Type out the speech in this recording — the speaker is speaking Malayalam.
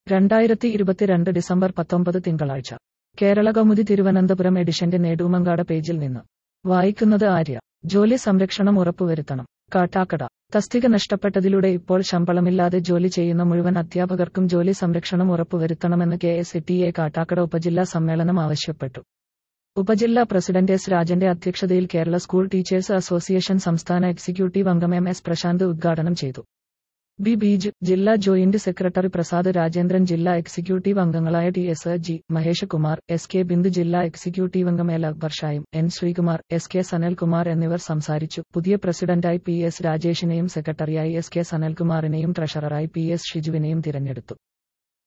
രണ്ടായിരത്തി ഇരുപത്തിരണ്ട് ഡിസംബർ പത്തൊമ്പത് തിങ്കളാഴ്ച കേരള കൗമുദി തിരുവനന്തപുരം എഡിഷന്റെ നേടുമങ്കാട പേജിൽ നിന്ന് വായിക്കുന്നത് ആര്യ ജോലി സംരക്ഷണം ഉറപ്പുവരുത്തണം കാട്ടാക്കട തസ്തിക നഷ്ടപ്പെട്ടതിലൂടെ ഇപ്പോൾ ശമ്പളമില്ലാതെ ജോലി ചെയ്യുന്ന മുഴുവൻ അധ്യാപകർക്കും ജോലി സംരക്ഷണം ഉറപ്പുവരുത്തണമെന്ന് K S T A Kattakkada ഉപജില്ലാ സമ്മേളനം ആവശ്യപ്പെട്ടു ഉപജില്ലാ പ്രസിഡന്റ് എസ് രാജന്റെ അധ്യക്ഷതയിൽ കേരള സ്കൂൾ ടീച്ചേഴ്സ് അസോസിയേഷൻ സംസ്ഥാന എക്സിക്യൂട്ടീവ് അംഗം എം എസ് പ്രശാന്ത് ഉദ്ഘാടനം ചെയ്തു ബി ബീജ് ജില്ലാ ജോയിന്റ് സെക്രട്ടറി പ്രസാദ് രാജേന്ദ്രൻ ജില്ലാ എക്സിക്യൂട്ടീവ് അംഗങ്ങളായ T S G Mahesh Kumar S K Bindu ജില്ലാ എക്സിക്യൂട്ടീവ് അംഗം എൽ അക്ബർ ഷായും N Sreekumar S K Sanalkumar എന്നിവർ സംസാരിച്ചു പുതിയ പ്രസിഡന്റായി പി എസ് രാജേഷിനെയും സെക്രട്ടറിയായി എസ് കെ സനൽകുമാറിനെയും ട്രഷററായി പി എസ് ഷിജുവിനെയും തിരഞ്ഞെടുത്തു